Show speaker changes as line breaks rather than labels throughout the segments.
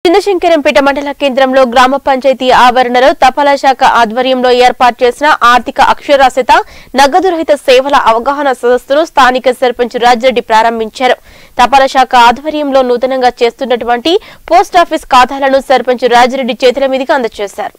చిన్నశంకరంపేట మండల కేంద్రంలో గ్రామ పంచాయతీ ఆవరణలో తపాలా శాఖ ఆధ్వర్యంలో ఏర్పాటు చేసిన ఆర్థిక అక్షరాస్యత నగదు రహిత సేవల అవగాహన సదస్సును స్థానిక సర్పంచ్ రాజిరెడ్డి ప్రారంభించారు తపాలా శాఖ ఆధ్వర్యంలో నూతనంగా చేస్తున్నటువంటి పోస్టాఫీస్ ఖాతాలను సర్పంచ్ రాజిరెడ్డి చేతుల మీదుగా అందజేశారు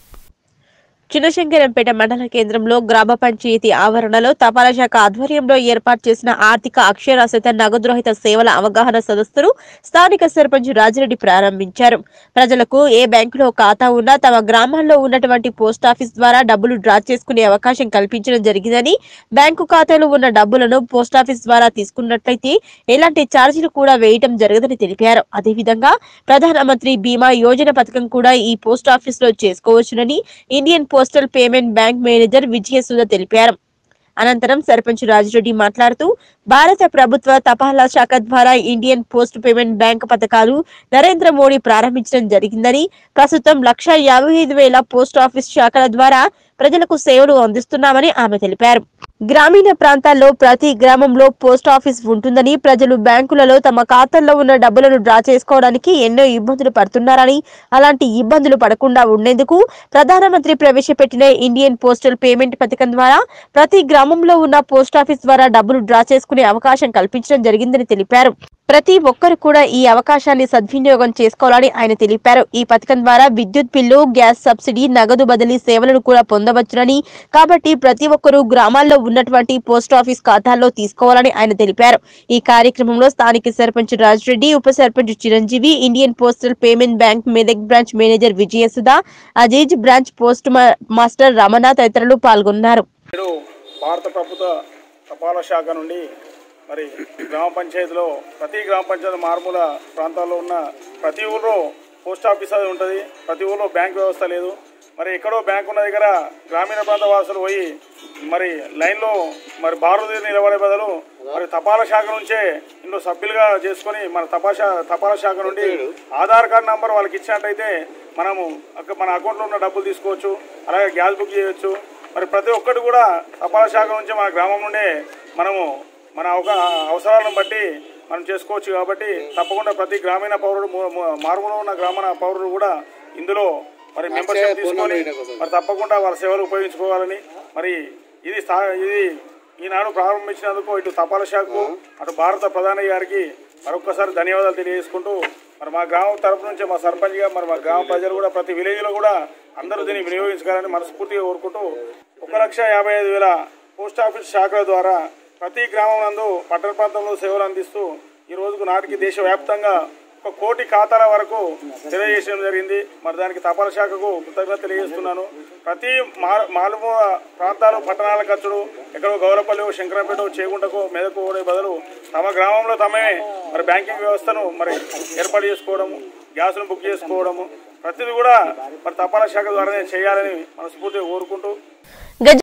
చిన్నశంకరంపేట మండల కేంద్రంలో గ్రామ పంచాయతీ ఆవరణలో తపాలా శాఖ ఆధ్వర్యంలో ఏర్పాటు చేసిన ఆర్థిక అక్షరాస్యత నగదు రహిత సేవల అవగాహన సదస్సును స్థానిక సర్పంచ్ రాజిరెడ్డి ప్రారంభించారు ప్రజలకు ఏ బ్యాంకులో ఖాతా ఉన్నా తమ గ్రామాల్లో ఉన్నటువంటి పోస్టాఫీస్ ద్వారా డబ్బులు డ్రా చేసుకునే అవకాశం కల్పించడం జరిగిందని బ్యాంకు ఖాతాలో ఉన్న డబ్బులను పోస్టాఫీస్ ద్వారా తీసుకున్నట్లయితే ఎలాంటి ఛార్జీలు కూడా వేయటం జరగదని తెలిపారు అదేవిధంగా ప్రధానమంత్రి బీమా యోజన పథకం కూడా ఈ పోస్టాఫీస్ లో చేసుకోవచ్చునని Indian postal payment bank manager Vijayasudha తెలిపారు అనంతరం సర్పంచ్ రాజిరెడ్డి మాట్లాడుతూ భారత ప్రభుత్వ తపాలా శాఖ ద్వారా ఇండియన్ పోస్ట్ పేమెంట్ బ్యాంక్ పథకాలు నరేంద్ర మోడీ ప్రారంభించడం జరిగిందని ప్రస్తుతం లక్ష యాభై ఐదు వేల పోస్ట్ ఆఫీస్ శాఖల ద్వారా ప్రజలకు సేవలు అందిస్తున్నామని ఆమె తెలిపారు గ్రామీణ ప్రాంతాల్లో ప్రతి గ్రామంలో పోస్ట్ ఆఫీస్ ఉంటుందని ప్రజలు బ్యాంకులలో తమ ఖాతాల్లో ఉన్న డబ్బులను డ్రా చేసుకోవడానికి ఎన్నో ఇబ్బందులు పడుతున్నారని అలాంటి ఇబ్బందులు పడకుండా ఉండేందుకు ప్రధానమంత్రి ప్రవేశపెట్టిన ఇండియన్ పోస్టల్ పేమెంట్ పథకం ద్వారా ప్రతి గ్రామంలో ఉన్న పోస్ట్ ఆఫీస్ ద్వారా డబ్బులు డ్రా చేసుకునే అవకాశం కల్పించడం జరిగిందని తెలిపారు ప్రతి ఒక్కరు కూడా ఈ అవకాశాన్ని సద్వినియోగం చేసుకోవాలని ఆయన తెలిపారు ఈ పథకం ద్వారా విద్యుత్ బిల్లు గ్యాస్ సబ్సిడీ నగదు బదిలీ సేవలను కూడా పొందవచ్చునని కాబట్టి ప్రతి ఒక్కరూ గ్రామాల్లో ఉన్నటువంటి పోస్ట్ ఆఫీస్ ఖాతాల్లో తీసుకోవాలని ఆయన తెలిపారు ఈ కార్యక్రమంలో స్థానిక సర్పంచ్ రాజిరెడ్డి ఉప sarpanch Chiranjeevi Indian postal payment bank Medak branch manager Vijayasudha Aziz branch post మా- మాస్టర్ రమణ తదితరులు పాల్గొన్నారు
నేడు భారత ప్రభుత్వ తపాలా శాఖ నుండి మరి గ్రామ పంచాయతీలో ప్రతి గ్రామ పంచాయతీ మారుమూల ప్రాంతాల్లో ఉన్న ప్రతి ఊళ్ళో పోస్ట్ ఆఫీస్ అది ఉంటుంది ప్రతి ఊళ్ళో బ్యాంక్ వ్యవస్థ లేదు మరి ఎక్కడో బ్యాంక్ ఉన్న దగ్గర గ్రామీణ ప్రాంత వాసులు పోయి మరి లైన్లో మరి బారులు నిలబడే బదులు మరి తపాలా శాఖ నుంచే ఇందులో సభ్యులుగా చేసుకొని మన తపాషా తపాలా శాఖ నుండి ఆధార్ కార్డు నంబర్ వాళ్ళకి ఇచ్చినట్టయితే మనము అక్క- మన అకౌంట్లో ఉన్న డబ్బులు తీసుకోవచ్చు అలాగే గ్యాస్ బుక్ చేయొచ్చు మరి ప్రతి ఒక్కటి కూడా తపాలా శాఖ నుంచి మన గ్రామం నుండే మనము మన ఒక అవసరాలను బట్టి మనం చేసుకోవచ్చు కాబట్టి తప్పకుండా ప్రతి గ్రామీణ పౌరుడు ము- ము- మారుమూల ఉన్న గ్రామీణ పౌరుడు కూడా ఇందులో మరి మెంబర్షిప్ తీసుకొని మరి తప్పకుండా వాళ్ళ సేవలు ఉపయోగించుకోవాలని మరి ఇది స్థా- ఇది ఈనాడు ప్రారంభించినందుకు ఇటు తపాలా శాఖకు అటు భారత ప్రధాని గారికి మరొక్కసారి ధన్యవాదాలు తెలియజేసుకుంటూ మరి మా గ్రామం తరపు నుంచి మా సర్పంచ్గా మరి మా గ్రామ ప్రజలు కూడా ప్రతి విలేజ్లో కూడా అందరూ దీన్ని వినియోగించుకోవాలని మనస్ఫూర్తిగా కోరుకుంటూ ఒక లక్ష యాభై ఐదు వేల పోస్ట్ ఆఫీస్ శాఖల ద్వారా ప్రతి గ్రామం నందు పట్టణ ప్రాంతంలో సేవలు అందిస్తూ ఈ రోజుకు నాటికి దేశవ్యాప్తంగా ఒక కోటి ఖాతాల వరకు తెలియజేయడం జరిగింది మరి దానికి తపాలా శాఖకు కృతజ్ఞత తెలియజేస్తున్నాను ప్రతి మా మారుమూల ప్రాంతాలు పట్టణాల ఖర్చుడు ఎక్కడో గౌరపల్లి శంకరంపేట చేగుంటకు మెదకు పోడే బదులు తమ గ్రామంలో తమే మరి బ్యాంకింగ్ వ్యవస్థను మరి ఏర్పాటు చేసుకోవడము గ్యాస్ను బుక్ చేసుకోవడము ప్రతిదీ కూడా మరి తపాలా శాఖ ద్వారానే చేయాలని మనస్ఫూర్తిగా కోరుకుంటూ